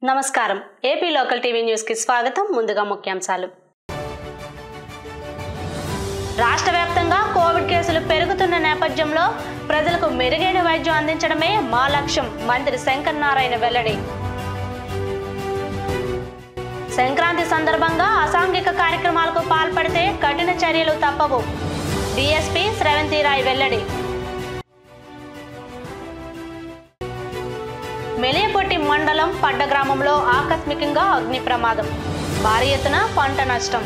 నమస్కారం AP local TV news కి స్వాగతం ముందుగా ముఖ్యాంశాలు రాష్ట్ర వ్యాప్తంగా కోవిడ్ కేసులు పెరుగుతున్న నేపథ్యంలో ప్రజలకు మెరుగైన వైద్యం అందించడమే మా లక్ష్యం మంత్రి శంకర్ నారాయణ వెల్లడి సంక్రాంతి సందర్భంగా అసాంఘిక కార్యక్రమాలకు పాల్పడితే కఠిన చర్యలు తప్పవు డీఎస్పీ స్రవంతి రాయ్ వెల్లడి మెలియపొట్టి మండలం పడ్డ గ్రామంలో ఆకస్మికంగా అగ్ని ప్రమాదం భారీ ఎత్తున పంట నష్టం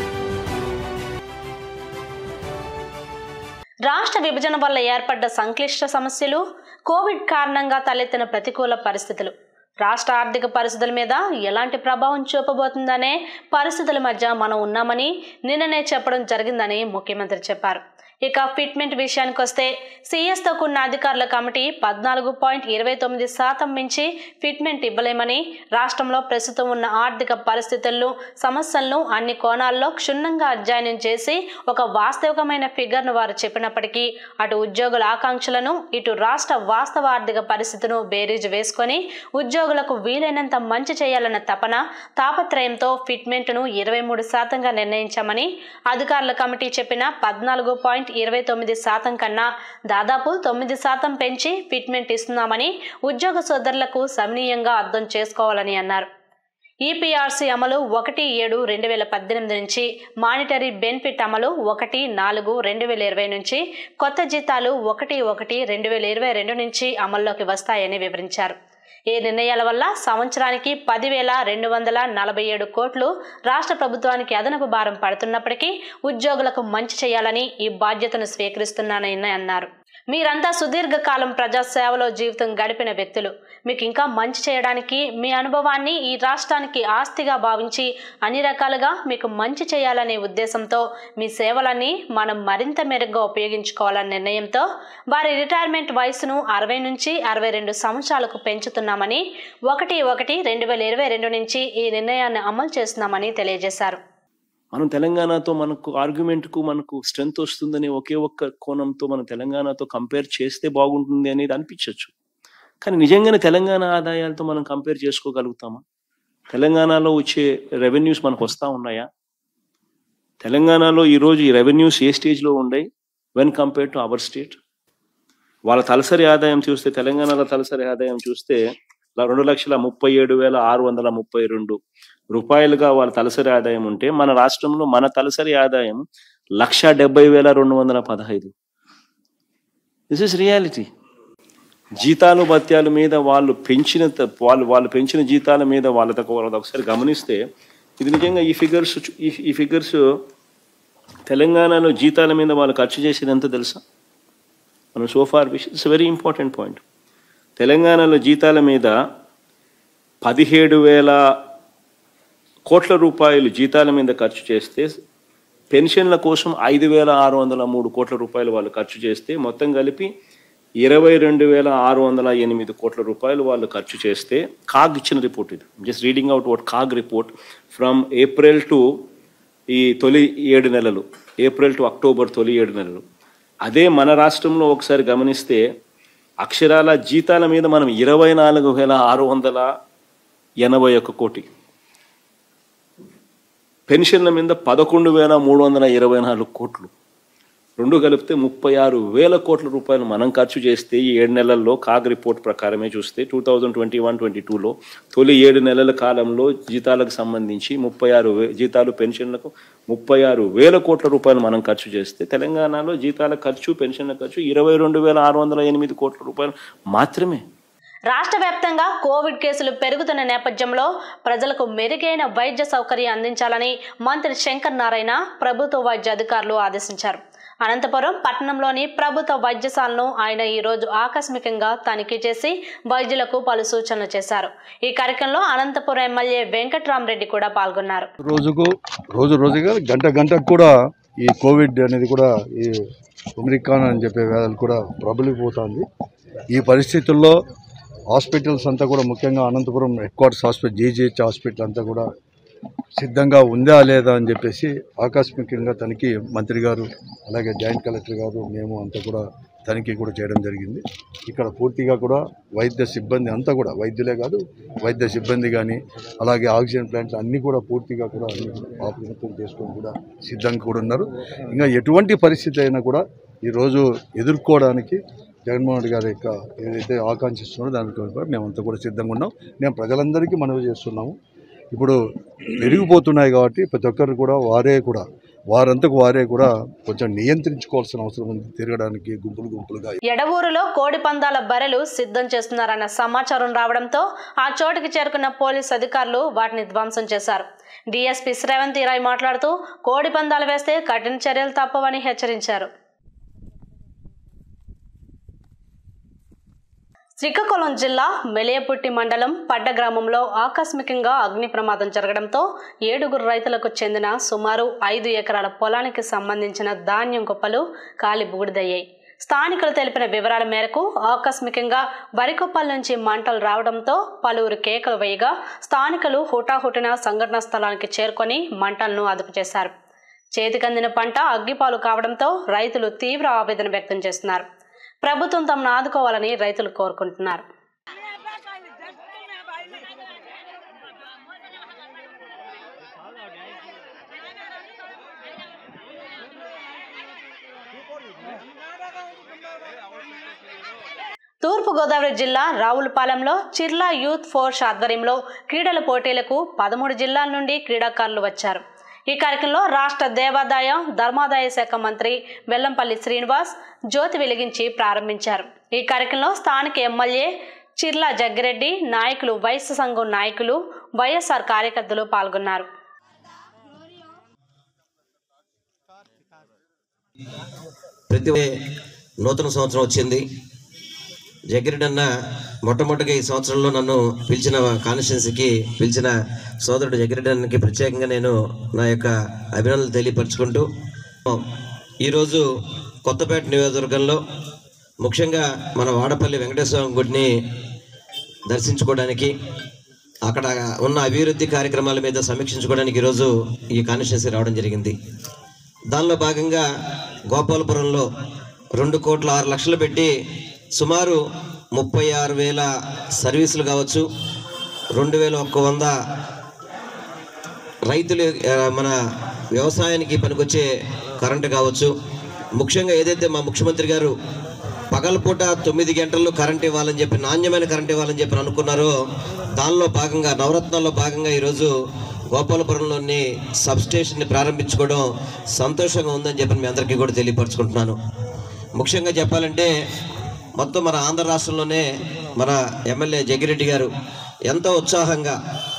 రాష్ట్ర విభజన వల్ల ఏర్పడ్డ సంక్లిష్ట సమస్యలు కోవిడ్ కారణంగా తలెత్తిన ప్రతికూల పరిస్థితులు రాష్ట్ర ఆర్థిక పరిస్థితుల మీద ఎలాంటి ప్రభావం చూపబోతుందనే పరిస్థితుల మధ్య మనం ఉన్నామని నిన్ననే చెప్పడం జరిగిందని ముఖ్యమంత్రి చెప్పారు ఇక ఫిట్మెంట్ విషయానికి వస్తే సీఎస్తో కూడిన అధికారుల కమిటీ పద్నాలుగు పాయింట్ ఇరవై తొమ్మిది శాతం మించి ఫిట్మెంట్ ఇవ్వలేమని రాష్ట్రంలో ప్రస్తుతం ఉన్న ఆర్థిక పరిస్థితులను సమస్యలను అన్ని కోణాల్లో క్షుణ్ణంగా అధ్యయనం చేసి ఒక వాస్తవికమైన ఫిగర్ను వారు చెప్పినప్పటికీ అటు ఉద్యోగుల ఆకాంక్షలను ఇటు రాష్ట్ర వాస్తవ ఆర్థిక పరిస్థితిను బేరీజు వేసుకొని ఉద్యోగులకు వీలైనంత మంచి చేయాలన్న తపన తాపత్రయంతో ఫిట్మెంట్ను ఇరవై మూడు శాతంగా నిర్ణయించామని అధికారుల కమిటీ చెప్పిన పద్నాలుగు పాయింట్ ఇరవై తొమ్మిది శాతం కన్నా దాదాపు తొమ్మిది శాతం పెంచి ఫిట్మెంట్ ఇస్తున్నామని ఉద్యోగ సోదరులకు సమనీయంగా అర్థం చేసుకోవాలని అన్నారు ఈపీఆర్సీ అమలు ఒకటి ఏడు రెండు వేల పద్దెనిమిది నుంచి మానిటరీ బెనిఫిట్ అమలు ఒకటి నాలుగు రెండు వేల ఇరవై నుంచి కొత్త జీతాలు ఒకటి ఒకటి రెండు వేల ఇరవై రెండు నుంచి అమల్లోకి వస్తాయని వివరించారు ఈ నిర్ణయాల వల్ల సంవత్సరానికి పదివేల రెండు వందల నలభై ఏడు కోట్లు రాష్ట్ర ప్రభుత్వానికి అదనపు భారం పడుతున్నప్పటికీ ఉద్యోగులకు మంచి చేయాలని ఈ బాధ్యతను స్వీకరిస్తున్నానని అన్నారు మీరంతా సుదీర్ఘకాలం ప్రజాసేవలో జీవితం గడిపిన వ్యక్తులు మీకు ఇంకా మంచి చేయడానికి మీ అనుభవాన్ని ఈ రాష్ట్రానికి ఆస్తిగా భావించి అన్ని రకాలుగా మీకు మంచి చేయాలనే ఉద్దేశంతో మీ సేవలన్నీ మనం మరింత మెరుగ్గా ఉపయోగించుకోవాలనే నిర్ణయంతో వారి రిటైర్మెంట్ వయసును అరవై నుంచి అరవై రెండు సంవత్సరాలకు పెంచుతున్నామని ఒకటి ఒకటి రెండు వేల ఇరవై రెండు నుంచి ఈ నిర్ణయాన్ని అమలు చేస్తున్నామని తెలియజేశారు మనం తెలంగాణతో మనకు ఆర్గ్యుమెంట్కు మనకు స్ట్రెంగ్త్ వస్తుందని ఒకే ఒక్క కోణంతో మనం తెలంగాణతో కంపేర్ చేస్తే బాగుంటుంది అనేది అనిపించవచ్చు కానీ నిజంగానే తెలంగాణ ఆదాయాలతో మనం కంపేర్ చేసుకోగలుగుతామా తెలంగాణలో వచ్చే రెవెన్యూస్ మనకు వస్తూ ఉన్నాయా తెలంగాణలో ఈరోజు ఈ రెవెన్యూస్ ఏ స్టేజ్లో ఉన్నాయి when compare to our state వాళ్ళ తలసరి ఆదాయం చూస్తే తెలంగాణలో తలసరి ఆదాయం చూస్తే రెండు లక్షల ముప్పై ఏడు వేల ఆరు వందల ముప్పై రెండు రూపాయలుగా వాళ్ళ తలసరి ఆదాయం ఉంటే మన రాష్ట్రంలో మన తలసరి ఆదాయం లక్ష డెబ్బై వేల రెండు వందల పదహైదు దిస్ ఇస్ రియాలిటీ జీతాలు భత్యాల మీద వాళ్ళు పెంచిన త- వాళ్ళు వాళ్ళు పెంచిన జీతాల మీద వాళ్ళతో వాళ్ళతో ఒకసారి గమనిస్తే ఇది నిజంగా ఈ ఫిగర్స్ ఈ ఈ ఫిగర్స్ తెలంగాణలో జీతాల మీద వాళ్ళు ఖర్చు చేసేది ఎంత తెలుసా మనం so far wish it's very important point తెలంగాణలో జీతాల మీద పదిహేడు వేల కోట్ల రూపాయలు జీతాల మీద ఖర్చు చేస్తే పెన్షన్ల కోసం ఐదు వేల ఆరు వందల మూడు కోట్ల రూపాయలు వాళ్ళు ఖర్చు చేస్తే మొత్తం కలిపి ఇరవై రెండు వేల ఆరు వందల ఎనిమిది కోట్ల రూపాయలు వాళ్ళు ఖర్చు చేస్తే కాగ్ ఇచ్చిన రిపోర్ట్ ఇది just reading out what CAG report from April to ఈ తొలి ఏడు నెలలు ఏప్రిల్ టు అక్టోబర్ తొలి ఏడు నెలలు అదే మన రాష్ట్రంలో ఒకసారి గమనిస్తే అక్షరాల జీతాల మీద మనం ఇరవై నాలుగు వేల ఆరు వందల ఎనభై ఒక్క కోటి పెన్షన్ల మీద పదకొండు వేల మూడు వందల ఇరవై నాలుగు కోట్లు రెండు కలిపితే ముప్పై ఆరు వేల కోట్ల రూపాయలు మనం ఖర్చు చేస్తే ఈ ఏడు నెలల్లో కాగ్ రిపోర్ట్ ప్రకారమే చూస్తే two thousand twenty one twenty టూలో తొలి ఏడు నెలల కాలంలో జీతాలకు సంబంధించి ముప్పై ఆరు వే జీతాలు పెన్షన్లకు ముప్పై ఆరు వేల కోట్ల రూపాయలు మనం ఖర్చు చేస్తే తెలంగాణలో జీతాల ఖర్చు పెన్షన్ల ఖర్చు ఇరవై రెండు వేల ఆరు వందల ఎనిమిది కోట్ల రూపాయలు మాత్రమే రాష్ట్ర వ్యాప్తంగా కోవిడ్ కేసులు పెరుగుతున్న నేపథ్యంలో ప్రజలకు మెరుగైన వైద్య సౌకర్యం అందించాలని మంత్రి శంకర్ నారాయణ ప్రభుత్వ వైద్య అధికారులు ఆదేశించారు అనంతపురం పట్టణంలోని ప్రభుత్వ వైద్యశాలను ఆయన ఈ రోజు ఆకస్మికంగా తనిఖీ చేసి వైద్యులకు పలు సూచనలు చేశారు ఈ కార్యక్రమంలో అనంతపురం ఎమ్మెల్యే వెంకట్రామరెడ్డి కూడా పాల్గొన్నారు రోజుకు రోజు రోజుగా గంట గంటకు కూడా ఈ కోవిడ్ అనేది కూడా ఈ ఒమిక్రాన్ అని చెప్పే వ్యాధులు కూడా ప్రబలిపోతుంది ఈ పరిస్థితుల్లో హాస్పిటల్స్ అంతా కూడా ముఖ్యంగా Anantapuram headquarters hospital GGH hospital అంతా కూడా సిద్ధంగా ఉందా లేదా అని చెప్పేసి ఆకస్మికంగా తనకి మంత్రి గారు అలాగే జాయింట్ కలెక్టర్ గారు మేము అంతా కూడా తనిఖీ కూడా చేయడం జరిగింది ఇక్కడ పూర్తిగా కూడా వైద్య సిబ్బంది అంతా కూడా వైద్యులే కాదు వైద్య సిబ్బంది కానీ అలాగే ఆక్సిజన్ ప్లాంట్లు అన్నీ కూడా పూర్తిగా కూడా అన్ని ఆపరేషన్ చేసుకొని కూడా సిద్ధంగా కూడా ఉన్నారు ఇంకా ఎటువంటి పరిస్థితి అయినా కూడా ఈరోజు ఎదుర్కోవడానికి జగన్మోహన్ రెడ్డి గారి యొక్క ఏదైతే ఆకాంక్షిస్తున్నారో దానికి కూడా మేమంతా కూడా సిద్ధంగా ఉన్నాం మేము ప్రజలందరికీ మనవి చేస్తున్నాము ఇప్పుడు పెరిగిపోతున్నాయి కాబట్టి ప్రతి ఒక్కరు కూడా వారే కూడా వారంతకు వారే కూడా కొంచెం నియంత్రించుకోవాల్సిన అవసరం ఉంది తిరగడానికి గుంపులు గుంపులుగా ఎడవూరులో కోడి పందాల బరెలు సిద్ధం చేస్తున్నారన్న సమాచారం రావడంతో ఆ చోటుకి చేరుకున్న పోలీస్ అధికారులు వాటిని ధ్వంసం చేశారు డీఎస్పీ శ్రవంతి రాయ్ మాట్లాడుతూ కోడి పందాలు వేస్తే కఠిన చర్యలు తప్పవని హెచ్చరించారు శ్రీకాకుళం జిల్లా మెలియపుట్టి మండలం పడ్డ గ్రామంలో ఆకస్మికంగా అగ్ని ప్రమాదం జరగడంతో ఏడుగురు రైతులకు చెందిన సుమారు ఐదు ఎకరాల పొలానికి సంబంధించిన ధాన్యం కుప్పలు కాలి బూడిదయ్యాయి స్థానికులు తెలిపిన వివరాల మేరకు ఆకస్మికంగా వరికొప్పల నుంచి మంటలు రావడంతో పలువురు కేకలు వేయగా స్థానికులు హుటాహుటిన సంఘటనా స్థలానికి చేరుకొని మంటలను అదుపు చేశారు చేతికందిన పంట అగ్గిపాలు కావడంతో రైతులు తీవ్ర ఆవేదన వ్యక్తం చేస్తున్నారు ప్రభుత్వం తమను ఆదుకోవాలని రైతులు కోరుకుంటున్నారు తూర్పుగోదావరి జిల్లా రావులపాలెంలో చిర్లా యూత్ ఫోర్స్ ఆధ్వర్యంలో క్రీడల పోటీలకు పదమూడు జిల్లాల నుండి క్రీడాకారులు వచ్చారు ఈ కార్యక్రమంలో రాష్ట్ర దేవాదాయ ధర్మాదాయ శాఖ మంత్రి వెల్లంపల్లి శ్రీనివాస్ జ్యోతి వెలిగించి ప్రారంభించారు ఈ కార్యక్రమంలో స్థానిక ఎమ్మెల్యే చిర్లా జగ్గిరెడ్డి నాయకులు వైశ్య సంఘం నాయకులు వైఎస్ఆర్ కార్యకర్తలు పాల్గొన్నారు ప్రతి నూతన సంవత్సరం వచ్చింది జగ్గిరెడ్డి అన్న మొట్టమొదటిగా ఈ సంవత్సరంలో నన్ను పిలిచిన కాన్స్టిట్యున్సీకి పిలిచిన సోదరుడు జగ్గిరెడ్డి అన్నకి ప్రత్యేకంగా నేను నా యొక్క అభినందనలు తెలియపరచుకుంటూ ఈరోజు కొత్తపేట నియోజకవర్గంలో ముఖ్యంగా మన వాడపల్లి వెంకటేశ్వర స్వామి గుడిని దర్శించుకోవడానికి అక్కడ ఉన్న అభివృద్ధి కార్యక్రమాల మీద సమీక్షించుకోవడానికి ఈరోజు ఈ కాన్స్టిట్యున్సీ రావడం జరిగింది దానిలో భాగంగా గోపాలపురంలో రెండు కోట్ల ఆరు లక్షలు పెట్టి సుమారు ముప్పై ఆరు వేల సర్వీసులు కావచ్చు రెండు వేల ఒక్క వంద రైతులు ఆ, మన వ్యవసాయానికి పనికొచ్చే కరెంటు కావచ్చు ముఖ్యంగా ఏదైతే మా ముఖ్యమంత్రి గారు పగలపూట తొమ్మిది గంటల్లో కరెంట్ ఇవ్వాలని చెప్పి నాణ్యమైన కరెంట్ ఇవ్వాలని చెప్పి అనుకున్నారో దానిలో భాగంగా నవరత్నాల్లో భాగంగా ఈరోజు గోపాలపురంలోని సబ్ స్టేషన్ని ప్రారంభించుకోవడం సంతోషంగా ఉందని చెప్పి మీ అందరికీ కూడా తెలియపరచుకుంటున్నాను ముఖ్యంగా చెప్పాలంటే మొత్తం మన ఆంధ్ర రాష్ట్రంలోనే మన ఎమ్మెల్యే జగ్గిరెడ్డి గారు ఎంతో ఉత్సాహంగా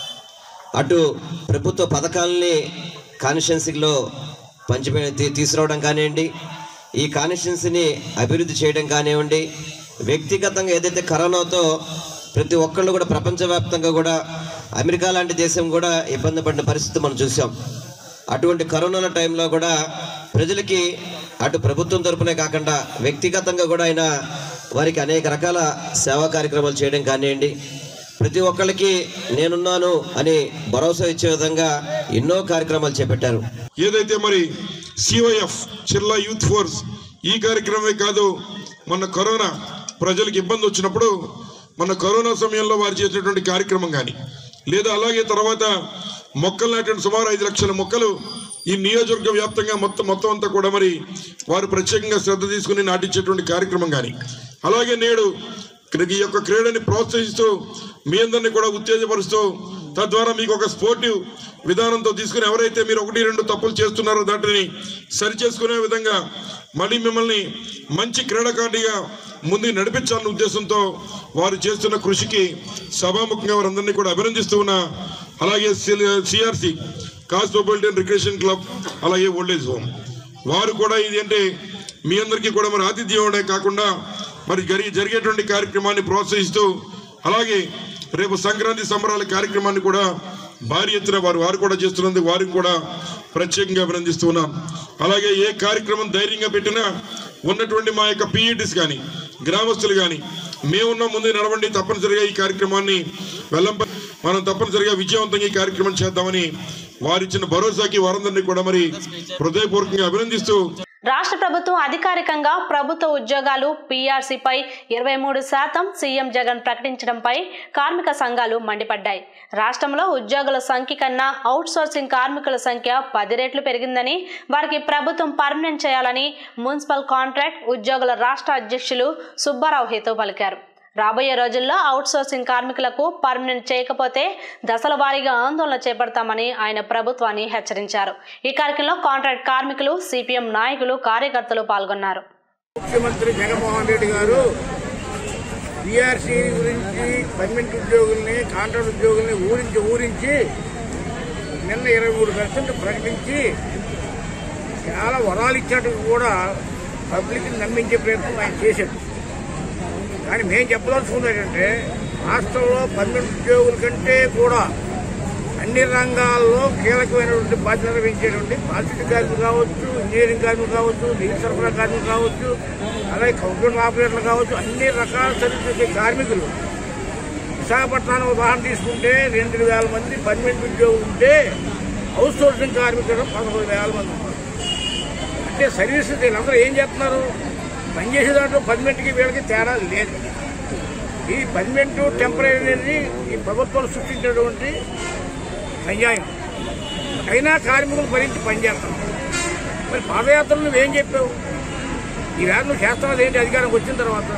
అటు ప్రభుత్వ పథకాలని కాన్స్టిట్యున్సీలో పంచిపె తీ- తీసుకురావడం కానివ్వండి ఈ కాన్స్టిట్యున్సీని అభివృద్ధి చేయడం కానివ్వండి వ్యక్తిగతంగా ఏదైతే కరోనాతో ప్రతి ఒక్కళ్ళు కూడా ప్రపంచవ్యాప్తంగా కూడా అమెరికా లాంటి దేశం కూడా ఇబ్బంది పడిన పరిస్థితి మనం చూసాం అటువంటి కరోనా టైంలో కూడా ప్రజలకి అటు ప్రభుత్వం తరపునే కాకుండా వ్యక్తిగతంగా కూడా ఆయన వారికి అనేక రకాల సేవా కార్యక్రమాలు చేయడం కానివ్వండి ప్రతి ఒక్కళ్ళకి నేనున్నాను అని భరోసా ఇచ్చే విధంగా ఎన్నో కార్యక్రమాలు చేపట్టారు ఏదైతే మరి సివైఎఫ్ చిల్లా యూత్ ఫోర్స్ ఈ కార్యక్రమమే కాదు మొన్న కరోనా ప్రజలకు ఇబ్బంది వచ్చినప్పుడు మన కరోనా సమయంలో వారు చేసినటువంటి కార్యక్రమం కానీ లేదా అలాగే తర్వాత మొక్కలు నాటిన సుమారు ఐదు లక్షల మొక్కలు ఈ నియోజకవర్గ వ్యాప్తంగా మొత్తం మొత్తం అంతా కూడా మరి వారు ప్రత్యేకంగా శ్రద్ధ తీసుకుని నాటించేటువంటి కార్యక్రమం కానీ అలాగే నేడు ఈ యొక్క క్రీడని ప్రోత్సహిస్తూ మీ అందరినీ కూడా ఉత్తేజపరుస్తూ తద్వారా మీకు ఒక స్పోర్టివ్ విధానంతో తీసుకుని ఎవరైతే మీరు ఒకటి రెండు తప్పులు చేస్తున్నారో దాటిని సరి చేసుకునే విధంగా మళ్ళీ మిమ్మల్ని మంచి క్రీడాకారుడిగా ముందుకు నడిపించాలన్న ఉద్దేశంతో వారు చేస్తున్న కృషికి సభాముఖంగా వారందరినీ కూడా అభినందిస్తూ ఉన్నా అలాగే సిఆర్సి కాస్మోపాలిటన్ రిక్రియేషన్ క్లబ్ అలాగే ఓల్డేజ్ హోమ్ వారు కూడా ఇది అంటే మీ అందరికీ కూడా మరి ఆతిథ్యం ఇవ్వడమే కాకుండా మరి జరిగే జరిగేటువంటి కార్యక్రమాన్ని ప్రోత్సహిస్తూ అలాగే రేపు సంక్రాంతి సంబరాల కార్యక్రమాన్ని కూడా భారీ ఎత్తున వారు వారు కూడా చేస్తున్నందుకు వారికి కూడా ప్రత్యేకంగా అభినందిస్తూ ఉన్నాం అలాగే ఏ కార్యక్రమం ధైర్యంగా పెట్టినా ఉన్నటువంటి మా యొక్క పీఈటీస్ కానీ గ్రామస్తులు కానీ మేమున్న ముందు నడవండి తప్పనిసరిగా ఈ కార్యక్రమాన్ని వెల్లంప మనం తప్పనిసరిగా విజయవంతంగా ఈ కార్యక్రమం చేద్దామని వారిచ్చిన భరోసాకి వారందరినీ కూడా మరి హృదయపూర్వకంగా అభినందిస్తూ రాష్ట్ర ప్రభుత్వం అధికారికంగా ప్రభుత్వ ఉద్యోగాలు పీఆర్సీపై ఇరవై మూడు శాతం సీఎం జగన్ ప్రకటించడంపై కార్మిక సంఘాలు మండిపడ్డాయి రాష్ట్రంలో ఉద్యోగుల సంఖ్య కన్నా అవుట్ సోర్సింగ్ కార్మికుల సంఖ్య పది రెట్లు పెరిగిందని వారికి ప్రభుత్వం పర్మనెంట్ చేయాలని మున్సిపల్ కాంట్రాక్ట్ ఉద్యోగుల రాష్ట్ర అధ్యక్షులు సుబ్బారావు హితో పలికారు రాబోయే రోజుల్లో అవుట్ సోర్సింగ్ కార్మికులకు పర్మనెంట్ చేయకపోతే దశల వారీగా ఆందోళన చేపడతామని ఆయన ప్రభుత్వాన్ని హెచ్చరించారు ఈ కార్యక్రమంలో కాంట్రాక్ట్ కార్మికులు సిపిఎం నాయకులు కార్యకర్తలు పాల్గొన్నారు ముఖ్యమంత్రి జగన్మోహన్ రెడ్డి గారు బీఆర్సీ గురించి పర్మనెంట్ ఉద్యోగుల్ని కాంట్రాక్ట్ ఉద్యోగుల్ని ఊరించి ఊరించి నిన్న ఇరవై మూడు పర్సెంట్ ప్రకటించి చాలా వరాలు ఇచ్చినట్టు కూడా పబ్లిక్ని నమ్మించే ప్రయత్నం ఆయన చేశాడు కానీ మేము చెప్పదలుచుకుంది ఏంటంటే రాష్ట్రంలో పర్మనెంట్ ఉద్యోగుల కంటే కూడా అన్ని రంగాల్లో కీలకమైనటువంటి బాధ్యత నిర్వహించేటువంటి పారిశుద్ధ్య కార్మికులు కావచ్చు ఇంజనీరింగ్ కార్మికులు కావచ్చు నీటి సరఫరా కార్మికులు కావచ్చు అలాగే కంప్యూటర్ ఆపరేటర్లు కావచ్చు అన్ని రకాల సర్వీస్ చేసే కార్మికులు విశాఖపట్నాన్ని ఉదాహరణ తీసుకుంటే రెండు వేల మంది పర్మనెంట్ ఉద్యోగులు ఉంటే హౌస్ సోర్సింగ్ కార్మికులు పదకొండు వేల మంది ఉన్నారు. అంటే సర్వీస్ వీళ్ళందరూ ఏం చేస్తున్నారు పనిచేసే దాంట్లో పర్మనెంట్కి వీళ్ళకి తేడా లేదు ఈ పర్మనెంట్ టెంపరీ అనేది ఈ ప్రభుత్వాలు సృష్టించినటువంటి అన్యాయం అయినా కార్మికులు భరించి పనిచేస్తాం మరి పాదయాత్రలు నువ్వేం చెప్పావు ఈవేళ నువ్వు చేస్తావు ఏంటి అధికారం వచ్చిన తర్వాత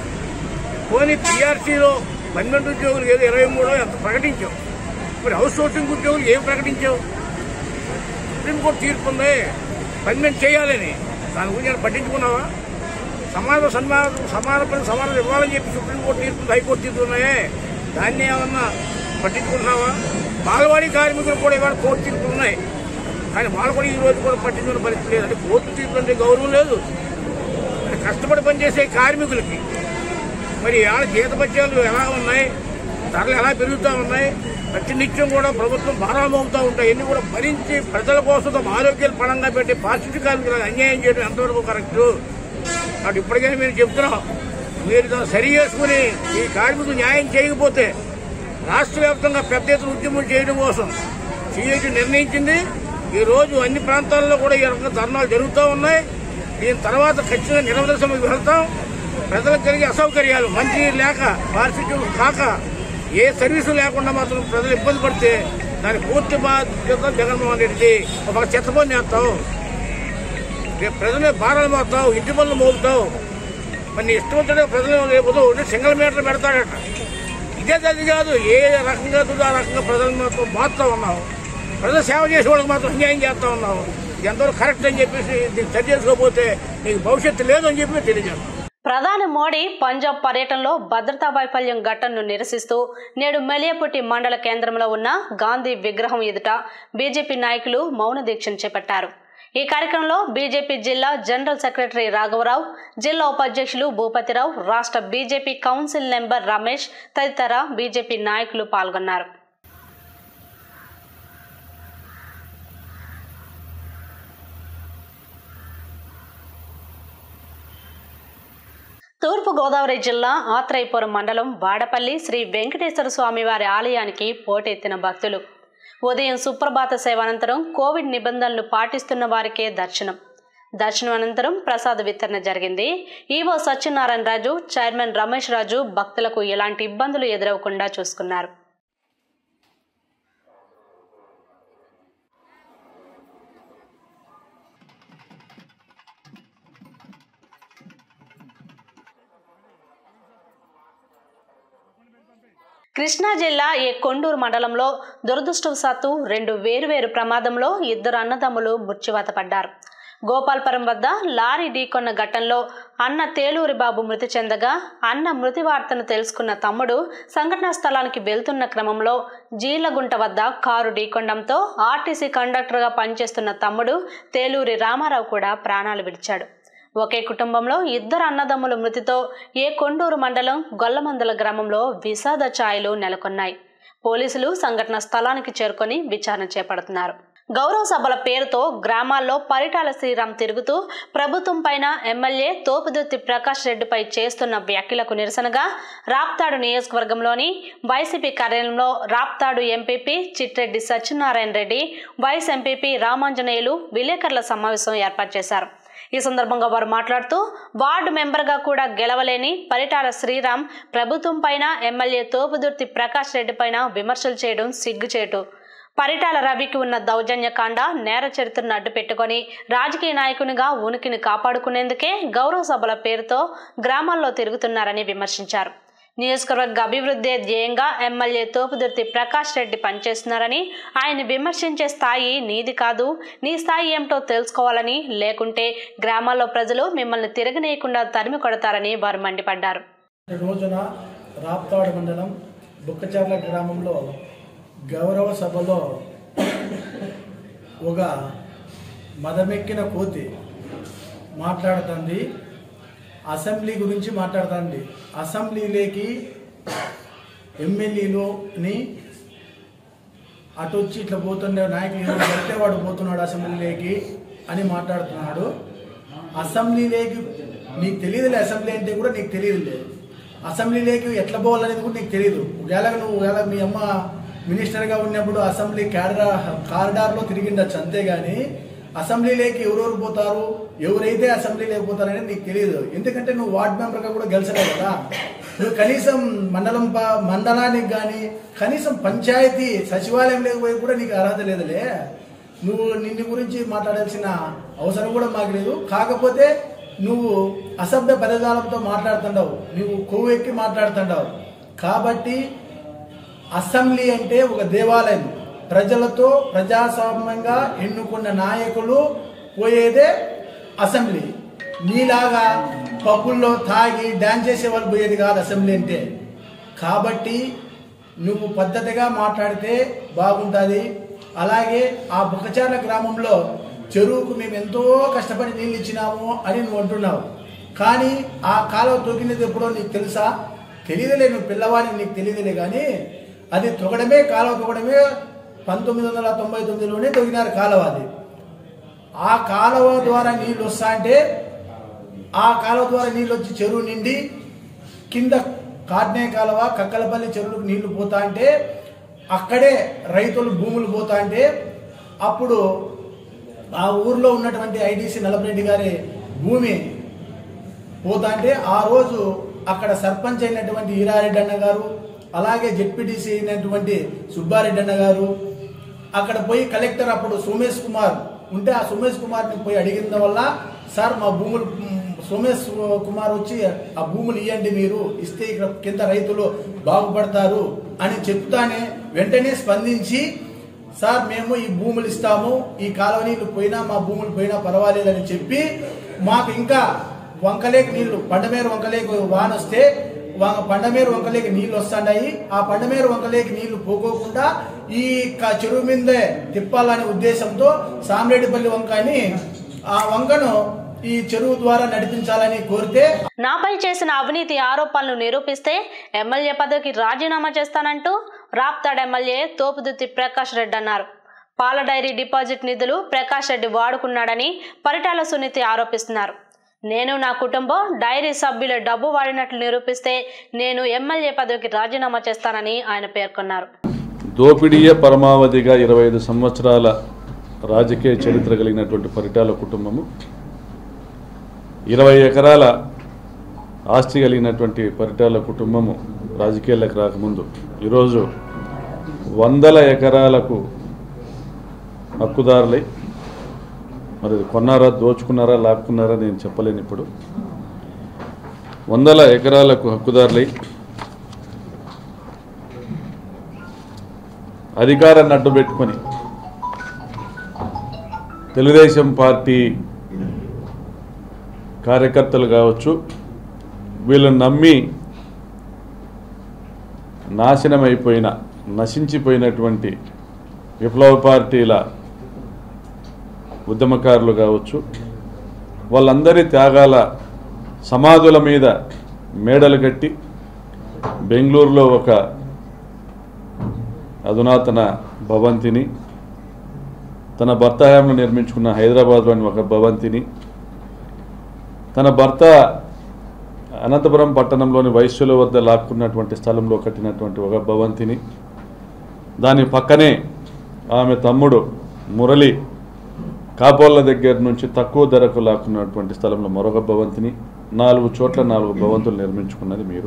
పోనీ పీఆర్సీలో పన్నెండు ఉద్యోగులు ఏదో ఇరవై మూడో ఎంత ప్రకటించావు మరి హౌస్ సోర్సింగ్ ఉద్యోగులు ఏం ప్రకటించావు సుప్రీంకోర్టు తీర్పు ఉంది పర్మనెంట్ చేయాలని దాని గురించి ఏమైనా పట్టించుకున్నావా సమాన సన్మానం సమాన పని సమానం ఇవ్వాలని చెప్పి సుప్రీంకోర్టు తీర్పు హైకోర్టు తీర్పు ఉన్నాయే దాన్ని ఏమన్నా పట్టించుకుంటున్నావా బాలవాడి కార్మికులు కూడా ఇవాళ కోర్టు తీర్పులు ఉన్నాయి కానీ వాళ్ళు కూడా ఈ రోజు కూడా పట్టించుకున్న పరిస్థితి లేదు అంటే కోర్టు తీర్పు అంటే గౌరవం లేదు మరి కష్టపడి పనిచేసే కార్మికులకి మరి వాళ్ళ జీతపత్యాలు ఎలా ఉన్నాయి ధరలు ఎలా పెరుగుతూ ఉన్నాయి ప్రతి నిత్యం కూడా ప్రభుత్వం భారాలు మోగుతూ ఉంటాయి ఇన్ని కూడా భరించి ప్రజల కోసం తమ ఆరోగ్యాలు పణంగా పెట్టి పారిశుద్ధ్య కార్మికులకు అన్యాయం చేయడం ఎంతవరకు కరెక్ట్ అటు ఇప్పటికైనా మీరు చెప్తున్నాం మీరు దాన్ని సరి చేసుకుని ఈ కార్మికులు న్యాయం చేయకపోతే రాష్ట్ర వ్యాప్తంగా పెద్ద ఎత్తున ఉద్యమం చేయడం కోసం సిఐటి నిర్ణయించింది ఈ రోజు అన్ని ప్రాంతాల్లో కూడా ఈ రకంగా ధర్నాలు జరుగుతూ ఉన్నాయి దీని తర్వాత ఖచ్చితంగా నిరవదర్శనకు వెళ్తాం ప్రజలకు కలిగే అసౌకర్యాలు మంచి లేక పారిశుద్ధ్యం కాక ఏ సర్వీసు లేకుండా మాత్రం ప్రజలు ఇబ్బంది పడితే దాని పూర్తి బాధ్యత జగన్మోహన్ రెడ్డిది ఒక చెత్తపని చేస్తావు రేపు ప్రజలే భారాలు మోస్తావు ఇంటి పనులు మోపుతావు మరి నీ ఇష్టం వచ్చిన ప్రజలు రేపు ఉదయం సింగిల్ మీటర్ పెడతాడట ఇదే అది కాదు ఏ రకంగా తుందో ఆ రకంగా ప్రజలు మాత్రం మారుతూ ఉన్నావు ప్రజలు సేవ చేసే వాళ్ళకి మాత్రం అన్యాయం చేస్తా ఉన్నావు ఇది ఎంతవరకు కరెక్ట్ అని చెప్పేసి దీన్ని సరి చేసుకోకపోతే నీకు భవిష్యత్తు లేదు అని చెప్పి తెలియజేస్తాం ప్రధాని మోడీ పంజాబ్ పర్యటనలో భద్రతా వైఫల్యం ఘటనను నిరసిస్తూ నేడు మెలియపుట్టి మండల కేంద్రంలో ఉన్న గాంధీ విగ్రహం ఎదుట బీజేపీ నాయకులు మౌన దీక్షను చేపట్టారు ఈ కార్యక్రమంలో బీజేపీ జిల్లా జనరల్ సెక్రటరీ రాఘవరావు జిల్లా ఉపాధ్యక్షులు భూపతిరావు రాష్ట్ర బీజేపీ కౌన్సిల్ నెంబర్ రమేష్ తదితర బీజేపీ నాయకులు పాల్గొన్నారు తూర్పు గోదావరి జిల్లా ఆత్రేయపురం మండలం వాడపల్లి శ్రీ వెంకటేశ్వర స్వామి వారి ఆలయానికి పోటెత్తిన భక్తులు ఉదయం సుప్రభాత సేవ అనంతరం కోవిడ్ నిబంధనలు పాటిస్తున్న వారికే దర్శనం దర్శనం అనంతరం ప్రసాద వితరణ జరిగింది ఈవో సత్యనారాయణ రాజు చైర్మన్ రమేష్ రాజు భక్తులకు ఎలాంటి ఇబ్బందులు ఎదురవకుండా చూసుకున్నారు కృష్ణా జిల్లా ఏ కొండూరు మండలంలో దురదృష్టవశాత్తు రెండు వేరువేరు ప్రమాదంలో ఇద్దరు అన్నదమ్ములు మృత్యువాత పడ్డారు గోపాల్పురం వద్ద లారీ ఢీకొన్న ఘటనలో అన్న తేలూరి బాబు మృతి చెందగా అన్న మృతి వార్తను తెలుసుకున్న తమ్ముడు సంఘటనా స్థలానికి వెళ్తున్న క్రమంలో జీళ్లగుంట వద్ద కారు ఢీకొనడంతో ఆర్టీసీ కండక్టర్గా పనిచేస్తున్న తమ్ముడు తేలూరి రామారావు కూడా ప్రాణాలు విడిచాడు ఒకే కుటుంబంలో ఇద్దరు అన్నదమ్ముల మృతితో ఏ కొండూరు మండలం గొల్లమందల గ్రామంలో విషాద ఛాయలు నెలకొన్నాయి పోలీసులు సంఘటన స్థలానికి చేరుకొని విచారణ చేపడుతున్నారు గౌరవ సభల పేరుతో గ్రామాల్లో పరిటాల శ్రీరామ్ తిరుగుతూ ప్రభుత్వం పైన ఎమ్మెల్యే తోపుదుర్తి ప్రకాష్ రెడ్డిపై చేస్తున్న వ్యాఖ్యలకు నిరసనగా రాప్తాడు నియోజకవర్గంలోని వైసీపీ కార్యాలయంలో Raptadu MPP Chitreddy Satyanarayana Reddy vice MPP Ramanjaneyulu విలేకరుల సమావేశం ఏర్పాటు చేశారు ఈ సందర్భంగా వారు మాట్లాడుతూ వార్డు మెంబర్గా కూడా గెలవలేని పరిటాల శ్రీరామ్ ప్రభుత్వం పైన ఎమ్మెల్యే తోపుదుర్తి ప్రకాష్ రెడ్డి పైన విమర్శలు చేయడం సిగ్గుచేటు పరిటాల రవికి ఉన్న దౌర్జన్యకాండ నేర చరిత్రను అడ్డు పెట్టుకొని రాజకీయ నాయకునిగా ఉనికిని కాపాడుకునేందుకే గౌరవ సభల పేరుతో గ్రామాల్లో తిరుగుతున్నారని విమర్శించారు నియోజకవర్గ అభివృద్ధి ధ్యేయంగా ఎమ్మెల్యే తోపుదుర్తి ప్రకాష్ రెడ్డి పనిచేస్తున్నారని ఆయన విమర్శించే స్థాయి నీది కాదు నీ స్థాయి ఏమిటో తెలుసుకోవాలని లేకుంటే గ్రామాల్లో ప్రజలు మిమ్మల్ని తిరగనీయకుండా తరిమి కొడతారని వారు మండిపడ్డారు ఈ రోజున రాప్తాడు మండలం బుక్కచర్ల గ్రామంలో గౌరవ సభలో ఒక మదమెక్కిన కోతి మాట్లాడుతుంది అసెంబ్లీ గురించి మాట్లాడుతుంది అసెంబ్లీలోకి ఎమ్మెల్యేలుని అటు వచ్చి ఇట్లా పోతుండే నాయకులు ఎవరు పడితే వాడు పోతున్నాడు అసెంబ్లీలోకి అని మాట్లాడుతున్నాడు అసెంబ్లీలోకి నీకు తెలియదులే అసెంబ్లీ అంటే కూడా నీకు తెలియదులే అసెంబ్లీలోకి ఎట్లా పోవాలనేది కూడా నీకు తెలియదు ఒకవేళ నువ్వు ఒకవేళ మీ అమ్మ మినిస్టర్గా ఉన్నప్పుడు అసెంబ్లీ క్యాడర్ కారిడార్లో తిరిగిండొచ్చు అంతేగాని అసెంబ్లీలోకి ఎవరెవరు పోతారు ఎవరైతే అసెంబ్లీలోకి పోతారనేది నీకు తెలియదు ఎందుకంటే నువ్వు వార్డ్ మెంబర్గా కూడా గెలిచలేవు కదా నువ్వు కనీసం మండలం ప- మండలానికి కానీ కనీసం పంచాయతీ సచివాలయం లేకపోయి కూడా నీకు అర్హత లేదులే నువ్వు నిన్ను గురించి మాట్లాడాల్సిన అవసరం కూడా మాకు లేదు కాకపోతే నువ్వు అసభ్య పదజాలంతో మాట్లాడుతుండవు నువ్వు కొవ్వు ఎక్కి మాట్లాడుతుండవు కాబట్టి అసెంబ్లీ అంటే ఒక దేవాలయం ప్రజలతో ప్రజాస్వామ్యంగా ఎన్నుకున్న నాయకులు పోయేదే అసెంబ్లీ నీలాగా పబ్బుల్లో తాగి డ్యాన్స్ చేసే వాళ్ళు పోయేది కాదు అసెంబ్లీ అంటే కాబట్టి నువ్వు పద్ధతిగా మాట్లాడితే బాగుంటుంది అలాగే ఆ బుక్కచార్ల గ్రామంలో చెరువుకు మేము ఎంతో కష్టపడి నీళ్ళు ఇచ్చినాము అని నువ్వు అంటున్నావు కానీ ఆ కాలువ తొగినది ఎప్పుడో నీకు తెలుసా తెలియదులే నువ్వు పిల్లవాడిని నీకు తెలియదులే కానీ అది తొగడమే కాలువ తొగడమే పంతొమ్మిది వందల తొంభై తొమ్మిదిలోనే తొగినారు కాలువ అది ఆ కాలువ ద్వారా నీళ్ళు వస్తా అంటే ఆ కాలువ ద్వారా నీళ్ళు వచ్చి చెరువు నిండి కింద కాడ్నే కాలువ కక్కలపల్లి చెరువులకు నీళ్లు పోతా అంటే అక్కడే రైతులు భూములు పోతా అంటే అప్పుడు ఆ ఊర్లో ఉన్నటువంటి ఐటీసీ నలభరెడ్డి గారి భూమి పోతా అంటే ఆ రోజు అక్కడ సర్పంచ్ అయినటువంటి ఈరారెడ్డి అన్న గారు అలాగే జెడ్పీటీసీ అయినటువంటి సుబ్బారెడ్డి అన్న గారు అక్కడ పోయి కలెక్టర్ అప్పుడు సోమేష్ కుమార్ ఉంటే ఆ సోమేష్ కుమార్ని పోయి అడిగిన వల్ల సార్ మా భూములు మ్, సోమేష్ కుమార్ వచ్చి ఆ భూములు ఇవ్వండి మీరు ఇస్తే ఇక్కడ కింద రైతులు బాగుపడతారు అని చెప్తానే వెంటనే స్పందించి సార్ మేము ఈ భూములు ఇస్తాము ఈ కాలువ నీళ్లు పోయినా మా భూములు పోయినా పర్వాలేదని చెప్పి మాకు ఇంకా వంకలేక నీళ్లు పండమేరు వంకలేక వాన వస్తే వ- పండమేరు వంకలేక నీళ్లు వస్తాయి ఆ పండమేరు వంకలేక నీళ్లు పోకోకుండా ఈ క- చెరువు మీదే తిప్పాలనే ఉద్దేశంతో సామిరెడ్డిపల్లి వంక అని ఆ వంకను ఈ చెరువు ద్వారా నడిపించాలని కోరితే నాపై చేసిన అవినీతి ఆరోపణలు నిరూపిస్తే ఎమ్మెల్యే పదవికి రాజీనామా చేస్తానంటూ రాప్తాడ్ ఎమ్మెల్యే తోపుదుత్తి ప్రకాష్ రెడ్డి అన్నారు పాల డైరీ డిపాజిట్ నిధులు ప్రకాష్ రెడ్డి వాడుకున్నాడని పరిటాల సునీతి ఆరోపిస్తున్నారు నేను నా కుటుంబం డైరీ సభ్యుల డబ్బు వాడినట్లు నిరూపిస్తే నేను ఎమ్మెల్యే పదవికి రాజీనామా చేస్తానని ఆయన పేర్కొన్నారు దోపిడీయే పరమావధిగా ఇరవై ఐదు సంవత్సరాల రాజకీయ చరిత్ర కలిగినటువంటి పరిటాల కుటుంబము ఇరవై ఎకరాల ఆస్తి కలిగినటువంటి పరిటాల కుటుంబము రాజకీయాలకు రాకముందు ఈరోజు వందల ఎకరాలకు హక్కుదారులై మరి అది కొన్నారా దోచుకున్నారా లాక్కున్నారా నేను చెప్పలేను ఇప్పుడు వందల ఎకరాలకు హక్కుదారులై అధికారాన్ని అడ్డు పెట్టుకొని తెలుగుదేశం పార్టీ కార్యకర్తలు కావచ్చు వీళ్ళని నమ్మి నాశనమైపోయిన నశించిపోయినటువంటి విప్లవ పార్టీల ఉద్యమకారులు కావచ్చు వాళ్ళందరి త్యాగాల సమాధుల మీద మేడలు కట్టి బెంగళూరులో ఒక అధునాతన భవంతిని తన భర్త హయాంలో నిర్మించుకున్న హైదరాబాద్లోని ఒక భవంతిని తన భర్త అనంతపురం పట్టణంలోని వైశ్యుల వద్ద లాక్కున్నటువంటి స్థలంలో కట్టినటువంటి ఒక భవంతిని దాని పక్కనే ఆమె తమ్ముడు మురళి కాపోళ్ళ దగ్గర నుంచి తక్కువ ధరకు లాక్కున్నటువంటి స్థలంలో మరొక భవంతిని నాలుగు చోట్ల నాలుగు భవంతులు నిర్మించుకున్నది మీరు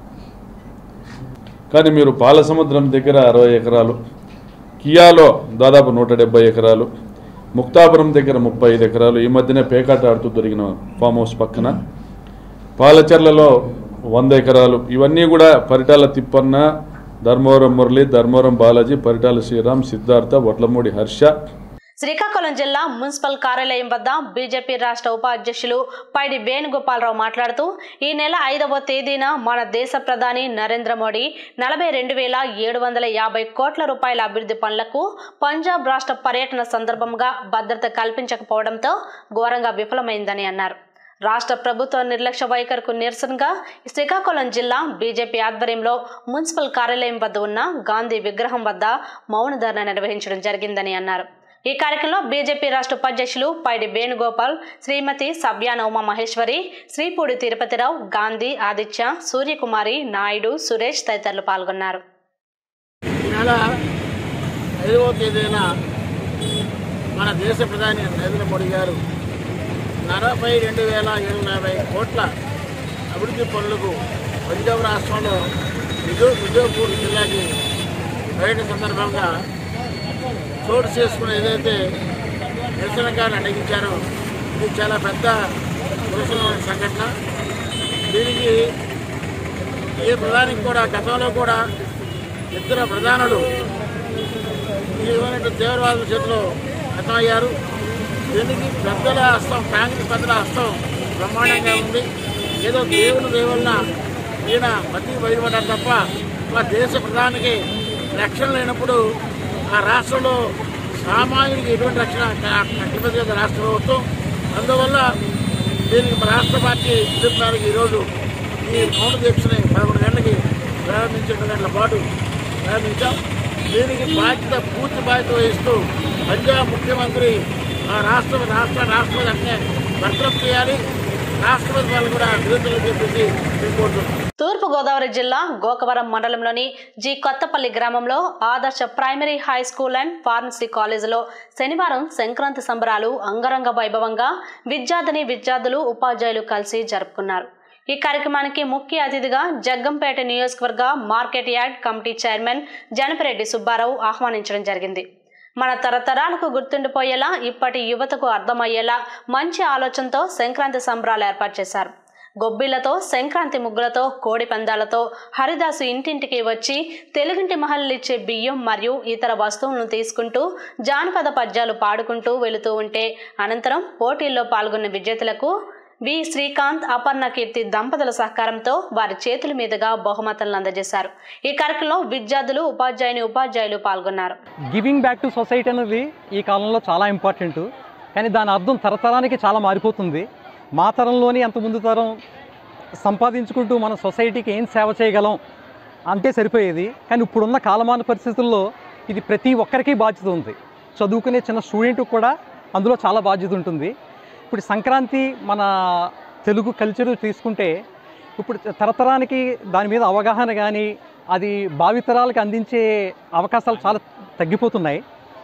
కానీ మీరు పాలసముద్రం దగ్గర అరవై ఎకరాలు కియాలో దాదాపు నూట డెబ్బై ఎకరాలు ముక్తాపురం దగ్గర ముప్పై ఐదు ఎకరాలు ఈ మధ్యనే పేకాట ఆడుతూ దొరికిన ఫామ్ హౌస్ పక్కన పాలచెర్లలో వంద ఎకరాలు ఇవన్నీ కూడా పరిటాల తిప్పన్న ధర్మవరం మురళి ధర్మవరం బాలాజీ పరిటాల శ్రీరామ్ సిద్ధార్థ వడ్లమూడి హర్ష శ్రీకాకుళం జిల్లా మున్సిపల్ కార్యాలయం వద్ద బీజేపీ రాష్ట్ర ఉపాధ్యక్షులు పైడి వేణుగోపాలరావు మాట్లాడుతూ ఈ నెల ఐదవ తేదీన మన దేశ ప్రధాని నరేంద్ర మోడీ నలభై రెండు వేల ఏడు వందల యాభై కోట్ల రూపాయల అభివృద్ధి పనులకు పంజాబ్ రాష్ట్ర పర్యటన సందర్భంగా భద్రత కల్పించకపోవడంతో ఘోరంగా విఫలమైందని అన్నారు రాష్ట్ర ప్రభుత్వ నిర్లక్ష్య వైఖరికు నిరసనగా శ్రీకాకుళం జిల్లా బీజేపీ ఆధ్వర్యంలో మున్సిపల్ కార్యాలయం వద్ద ఉన్న గాంధీ విగ్రహం వద్ద మౌన ధర్నా నిర్వహించడం జరిగిందని అన్నారు ఈ కార్యక్రమంలో బీజేపీ రాష్ట్ర ఉపాధ్యక్షులు పైడి వేణుగోపాల్ శ్రీమతి సభ్యాన ఉమా మహేశ్వరి శ్రీపూడి తిరుపతిరావు గాంధీ ఆదిత్య సూర్యకుమారి నాయుడు సురేష్ తదితరులు పాల్గొన్నారు ఈ నెల ఐదవ తేదీన మన దేశ ప్రధాని నరేంద్ర మోడీ గారు నలభై రెండు వేల ఏడు వందల యాభై కోట్ల అభివృద్ధి పనులకు పంజాబ్ రాష్ట్రంలో విజో విజయపూర్ జిల్లాకి పర్యటన సందర్భంగా చోటు చేసుకుని ఏదైతే నిరసనగా అడిగించారో ఇది చాలా పెద్ద పురుషులమైన సంఘటన దీనికి ఏ ప్రధానికి కూడా గతంలో కూడా ఇద్దరు ప్రధానులు ఈ విధమైన తీవ్రవాదుల చేతిలో హతమయ్యారు దీనికి పెద్దల హస్తం కాంగ్రెస్ పెద్దల హస్తం బ్రహ్మాండంగా ఉంది ఏదో దేవుని దేవుళ్ళ ఈయన మతి బయటపడ్డారు తప్ప మా దేశ ప్రధానికి రక్షణ లేనప్పుడు ఆ రాష్ట్రంలో సామాన్యుడికి ఎటువంటి రక్షణ కట్టిపతి రాష్ట్ర ప్రభుత్వం అందువల్ల దీనికి మా రాష్ట్ర పార్టీ పిలుపు మేరకు ఈరోజు ఈ మౌన దీక్షని పదకొండు గంటలకి ప్రారంభించే గంటల పాటు ప్రారంభించాం దీనికి బాధ్యత పూర్తి బాధ్యత వహిస్తూ పంజాబ్ ముఖ్యమంత్రి ఆ రాష్ట్ర రాష్ట్ర రాష్ట్రపతి అంటే బర్తరఫ్ చేయాలి రాష్ట్రపతి వాళ్ళు కూడా విడుదల చెప్పేసి మేము కోరుతున్నాం తూర్పు గోదావరి జిల్లా గోకవరం మండలంలోని జి కొత్తపల్లి గ్రామంలో Adarsha primary high school and pharmacy కాలేజీలో శనివారం సంక్రాంతి సంబరాలు అంగరంగ వైభవంగా విద్యార్థిని విద్యార్థులు ఉపాధ్యాయులు కలిసి జరుపుకున్నారు ఈ కార్యక్రమానికి ముఖ్య అతిథిగా జగ్గంపేట నియోజకవర్గ market yard committee chairman Janapareddy Subbarao ఆహ్వానించడం జరిగింది మన తరతరాలకు గుర్తుండిపోయేలా ఇప్పటి యువతకు అర్థమయ్యేలా మంచి ఆలోచనతో సంక్రాంతి సంబరాలు ఏర్పాటు చేశారు గొబ్బిళ్లతో సంక్రాంతి ముగ్గులతో కోడి పందాలతో హరిదాసు ఇంటింటికి వచ్చి తెలుగింటి మహల్లు ఇచ్చే బియ్యం మరియు ఇతర వస్తువులను తీసుకుంటూ జానపద పద్యాలు పాడుకుంటూ వెళుతూ ఉంటే అనంతరం పోటీల్లో పాల్గొన్న విజేతలకు వి శ్రీకాంత్ అపర్ణ కీర్తి దంపతుల సహకారంతో వారి చేతుల మీదుగా బహుమతులను అందజేశారు ఈ కార్యక్రమంలో విద్యార్థులు ఉపాధ్యాయుని ఉపాధ్యాయులు పాల్గొన్నారు గివింగ్ బ్యాక్ టు సొసైటీ అనేది ఈ కాలంలో చాలా ఇంపార్టెంట్ కానీ దాని అర్థం తరతరానికి చాలా మారిపోతుంది మా తరంలోని అంత ముందు తరం సంపాదించుకుంటూ మన సొసైటీకి ఏం సేవ చేయగలం అంటే సరిపోయేది కానీ ఇప్పుడున్న కాలమాన పరిస్థితుల్లో ఇది ప్రతి ఒక్కరికి బాధ్యత ఉంది చదువుకునే చిన్న స్టూడెంట్ కూడా అందులో చాలా బాధ్యత ఉంటుంది ఇప్పుడు సంక్రాంతి మన తెలుగు కల్చర్ తీసుకుంటే ఇప్పుడు తరతరానికి దాని మీద అవగాహన కానీ అది భావితరాలకు అందించే అవకాశాలు చాలా తగ్గిపోతున్నాయి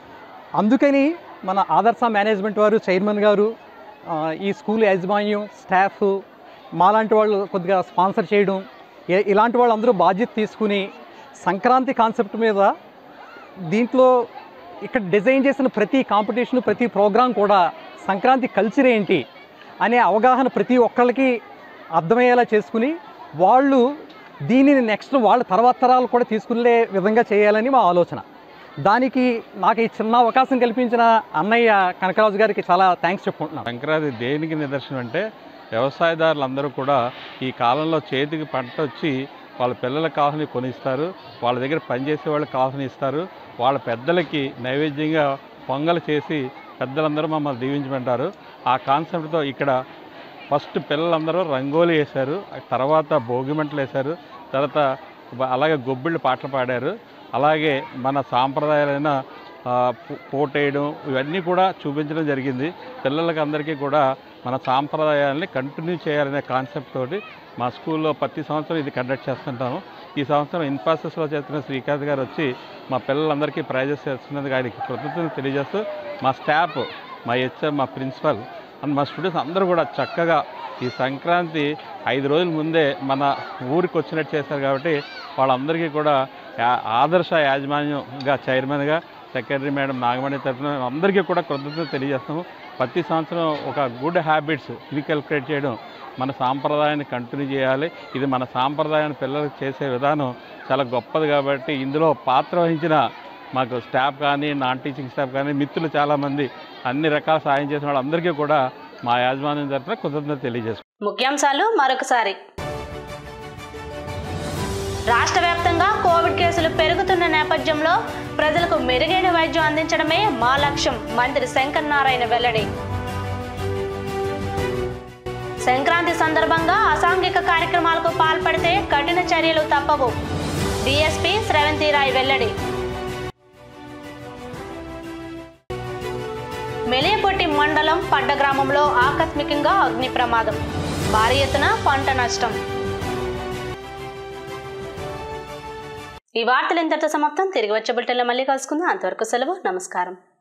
అందుకని మన ఆదర్శ మేనేజ్మెంట్ వారు చైర్మన్ గారు ఆ, ఈ స్కూల్ యాజమాన్యం స్టాఫ్ మాలాంటి వాళ్ళు కొద్దిగా స్పాన్సర్ చేయడం ఇ- ఇలాంటి వాళ్ళందరూ బాధ్యత తీసుకుని సంక్రాంతి కాన్సెప్ట్ మీద దీంట్లో ఇక్కడ డిజైన్ చేసిన ప్రతి కాంపిటీషన్ ప్రతి ప్రోగ్రాం కూడా సంక్రాంతి కల్చర్ ఏంటి అనే అవగాహన ప్రతి ఒక్కళ్ళకి అర్థమయ్యేలా చేసుకుని వాళ్ళు దీనిని నెక్స్ట్ వాళ్ళ తర్వాత తరాలు కూడా తీసుకునే విధంగా చేయాలని మా ఆలోచన దానికి నాకు ఈ చిన్న అవకాశం కల్పించిన అన్నయ్య కనకరాజు గారికి చాలా థ్యాంక్స్ చెప్పుకుంటున్నాను సంక్రాంతి దేనికి నిదర్శనం అంటే వ్యవసాయదారులందరూ కూడా ఈ కాలంలో చేతికి పంట వచ్చి వాళ్ళ పిల్లలకు కావాలని కొనిస్తారు వాళ్ళ దగ్గర పనిచేసే వాళ్ళకి కావాలని ఇస్తారు వాళ్ళ పెద్దలకి నైవేద్యంగా పొంగల్ చేసి పెద్దలందరూ మమ్మల్ని దీవించమంటారు ఆ కాన్సెప్ట్తో ఇక్కడ ఫస్ట్ పిల్లలందరూ రంగోలీ వేశారు ఆ తర్వాత భోగిమంటలు వేశారు తర్వాత బ- అలాగే గొబ్బిళ్ళు పాటలు పాడారు అలాగే మన సాంప్రదాయాలైన ఆ, పో- పోటేయడం ఇవన్నీ కూడా చూపించడం జరిగింది పిల్లలకి అందరికీ కూడా మన సాంప్రదాయాలని కంటిన్యూ చేయాలనే కాన్సెప్ట్ తోటి మా స్కూల్లో ప్రతి సంవత్సరం ఇది కండక్ట్ చేస్తుంటాము ఈ సంవత్సరం ఇన్ఫాసిస్లో చేస్తున్న శ్రీకాంత్ గారు వచ్చి మా పిల్లలందరికీ ప్రైజెస్ చేస్తున్నందుకు ఆయనకి కృతజ్ఞతలు తెలియజేస్తూ మా స్టాఫ్ మా హెచ్ఎం మా ప్రిన్సిపల్ అండ్ మా స్టూడెంట్స్ అందరూ కూడా చక్కగా ఈ సంక్రాంతి ఐదు రోజుల ముందే మన ఊరికి వచ్చినట్టు చేశారు కాబట్టి వాళ్ళందరికీ కూడా యా- ఆదర్శ యాజమాన్యంగా చైర్మన్గా సెక్రటరీ మేడం నాగమణి తరఫున అందరికీ కూడా కృతజ్ఞత తెలియజేస్తాము ప్రతి సంవత్సరం ఒక గుడ్ హ్యాబిట్స్ రీకల్కులేట్ చేయడం మన సాంప్రదాయాన్ని కంటిన్యూ చేయాలి ఇది మన సాంప్రదాయాన్ని పిల్లలకు చేసే విధానం చాలా గొప్పది కాబట్టి ఇందులో పాత్ర వహించిన మాకు స్టాఫ్ కానీ నాన్ టీచింగ్ స్టాఫ్ కానీ మిత్రులు చాలామంది అన్ని రకాల సాయం చేసిన వాళ్ళందరికీ కూడా మా యాజమాన్యం తరఫున కృతజ్ఞత తెలియజేసుకుంటాం ముఖ్యాంశాలు మరొకసారి రాష్ట్ర వ్యాప్తంగా కోవిడ్ కేసులు పెరుగుతున్న నేపథ్యంలో ప్రజలకు మెరుగైన వైద్యం అందించడమే మా లక్ష్యం మంత్రి శంకర్ నారాయణ వెల్లడి సంక్రాంతి సందర్భంగా అసాంఘిక కార్యక్రమాలకు పాల్పడితే కఠిన చర్యలు తప్పవు డిఎస్పీ స్రవంతి రాయ్ వెల్లడి మెలియపొట్టి మండలం పడ్డ గ్రామంలో ఆకస్మికంగా అగ్ని ప్రమాదం భారీ ఎత్తున పంట నష్టం ఈ వార్తలు ఇంతటితో సమాప్తం తిరిగి వచ్చే బులెటిన్లో మళ్ళీ కలుసుకుందాం అంతవరకు సెలవు నమస్కారం